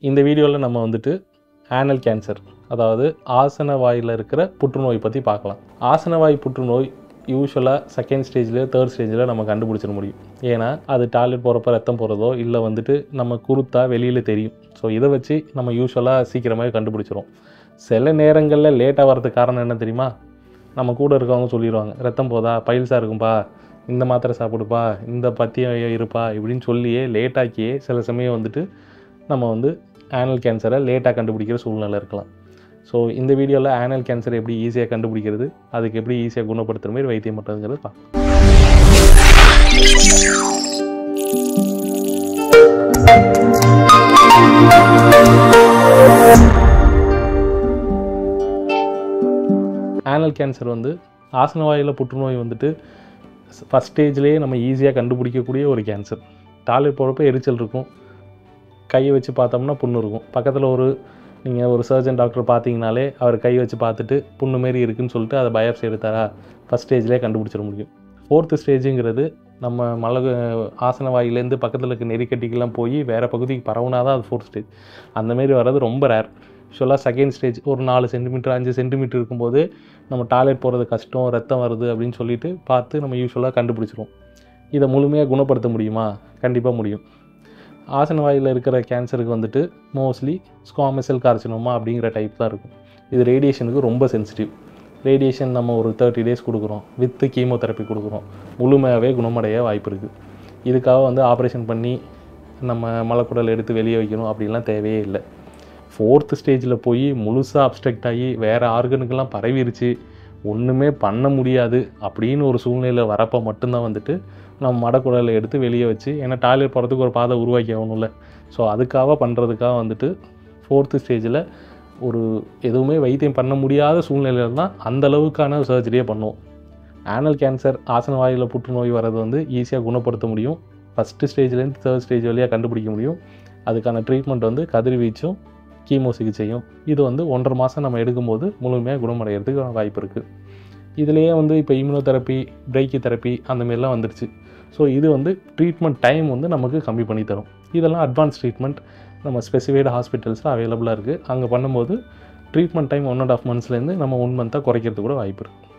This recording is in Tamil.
இந்த வீடியோவில் நம்ம வந்துட்டு ஆனல் கேன்சர் அதாவது ஆசன வாயில் இருக்கிற புற்றுநோய் பற்றி பார்க்கலாம் ஆசனவாய் புற்றுநோய் யூஸ்வலாக செகண்ட் ஸ்டேஜில் தேர்ட் ஸ்டேஜில் நம்ம கண்டுபிடிச்சிட முடியும் ஏன்னா அது டாய்லெட் போகிறப்ப ரத்தம் போகிறதோ இல்லை வந்துட்டு நம்ம குருத்தா வெளியில் தெரியும் ஸோ இதை வச்சு நம்ம யூஸ்வலாக சீக்கிரமாகவே கண்டுபிடிச்சிரும் சில நேரங்களில் லேட்டாக வர்றதுக்கு காரணம் என்ன தெரியுமா நம்ம கூட இருக்கவங்க சொல்லிடுவாங்க ரத்தம் போதா பைல்ஸாக இருக்கும்பா இந்த மாத்திரை சாப்பிடுப்பா இந்த பத்தியம் இருப்பா இப்படின்னு சொல்லியே லேட்டாக்கியே சில சமயம் வந்துட்டு நம்ம வந்து ஆனல் கேன்சரை லேட்டாக கண்டுபிடிக்கிற சூழ்நிலை இருக்கலாம் ஸோ இந்த வீடியோவில் ஆனல் கேன்சர் எப்படி ஈஸியாக கண்டுபிடிக்கிறது அதுக்கு எப்படி ஈஸியாக குணப்படுத்துகிற மாதிரி வைத்தியம் பண்ணுறதுங்கிறது பார்க்கலாம் ஆனல் கேன்சர் வந்து ஆசனவாயில் புற்றுநோய் வந்துட்டு ஃபஸ்ட் ஸ்டேஜ்லேயே நம்ம ஈஸியாக கண்டுபிடிக்கக்கூடிய ஒரு கேன்சர் டாய்லெட் போகிறப்ப எரிச்சல் இருக்கும் கையை வச்சு பார்த்தோம்னா புண்ணு இருக்கும் பக்கத்தில் ஒரு நீங்கள் ஒரு சர்ஜன் டாக்டர் பார்த்தீங்கனாலே அவர் கை வச்சு பார்த்துட்டு புண்ணு மாரி இருக்குன்னு சொல்லிட்டு அதை பயாப்சி எடுத்தாரா ஃபஸ்ட் ஸ்டேஜ்லேயே கண்டுபிடிச்சிட முடியும் ஃபோர்த்து ஸ்டேஜுங்கிறது நம்ம மலகு ஆசன வாயிலேருந்து பக்கத்தில் இருக்க நெறிக்கட்டிக்கெல்லாம் போய் வேறு பகுதிக்கு பரவுனா தான் அது ஃபோர்த் ஸ்டேஜ் அந்தமாரி வர்றது ரொம்ப ரேர் யூஸ்வலாக செகண்ட் ஸ்டேஜ் ஒரு நாலு சென்டிமீட்டர் அஞ்சு சென்டிமீட்டர் இருக்கும்போது நம்ம டாய்லெட் போகிறது கஷ்டம் ரத்தம் வருது அப்படின்னு சொல்லிட்டு பார்த்து நம்ம யூஸ்வலாக கண்டுபிடிச்சிருவோம் இதை முழுமையாக குணப்படுத்த முடியுமா கண்டிப்பாக முடியும் ஆசன வாயில் இருக்கிற கேன்சருக்கு வந்துட்டு மோஸ்ட்லி ஸ்காமசெல் கார்சினோமா அப்படிங்கிற டைப் தான் இருக்கும் இது ரேடியேஷனுக்கு ரொம்ப சென்சிட்டிவ் ரேடியேஷன் நம்ம ஒரு தேர்ட்டி டேஸ் கொடுக்குறோம் வித்து கீமோதெரப்பி கொடுக்குறோம் முழுமையாகவே குணமடைய வாய்ப்பு இருக்குது இதுக்காக வந்து ஆப்ரேஷன் பண்ணி நம்ம மலக்குடல் எடுத்து வெளியே வைக்கணும் அப்படிலாம் தேவையே இல்லை ஃபோர்த்து ஸ்டேஜில் போய் முழுசாக அப்ஸ்ட்ரக்ட் ஆகி வேறு ஆர்கனுக்கெல்லாம் பரவிருச்சு ஒன்றுமே பண்ண முடியாது அப்படின்னு ஒரு சூழ்நிலை வரப்போ மட்டும்தான் வந்துட்டு நம்ம மடக்குடலை எடுத்து வெளியே வச்சு ஏன்னா டாய்லெட் போகிறதுக்கு ஒரு பாதை உருவாக்கி ஆகணும்ல ஸோ அதுக்காக பண்ணுறதுக்காக வந்துட்டு ஃபோர்த்து ஸ்டேஜில் ஒரு எதுவுமே வைத்தியம் பண்ண முடியாத சூழ்நிலையில் தான் அந்த அளவுக்கான சர்ஜரியே பண்ணுவோம் ஆனல் கேன்சர் ஆசன வாயில் புற்றுநோய் வர்றது வந்து ஈஸியாக குணப்படுத்த முடியும் ஃபஸ்ட்டு ஸ்டேஜ்லேருந்து தேர்ட் ஸ்டேஜ் வழியாக கண்டுபிடிக்க முடியும் அதுக்கான ட்ரீட்மெண்ட் வந்து கதிர்வீச்சும் கீமோ சிகிச்சையும் இது வந்து ஒன்றரை மாதம் நம்ம எடுக்கும்போது முழுமையாக குணமடைகிறதுக்கு வாய்ப்பு இருக்குது இதுலேயே வந்து இப்போ இம்யூனோதெரப்பி பிரேக்கி தெரப்பி அந்த மாதிரிலாம் வந்துருச்சு ஸோ இது வந்து ட்ரீட்மெண்ட் டைம் வந்து நமக்கு கம்மி பண்ணி தரும் இதெல்லாம் அட்வான்ஸ் ட்ரீட்மெண்ட் நம்ம ஸ்பெசிஃபைடு ஹாஸ்பிட்டல்ஸில் அவைலபிளாக இருக்குது அங்கே பண்ணும்போது treatment time one and half மந்த்ஸ்லேருந்து நம்ம ஒன் மந்த்தாக குறைக்கிறதுக்கு கூட வாய்ப்பு இருக்குது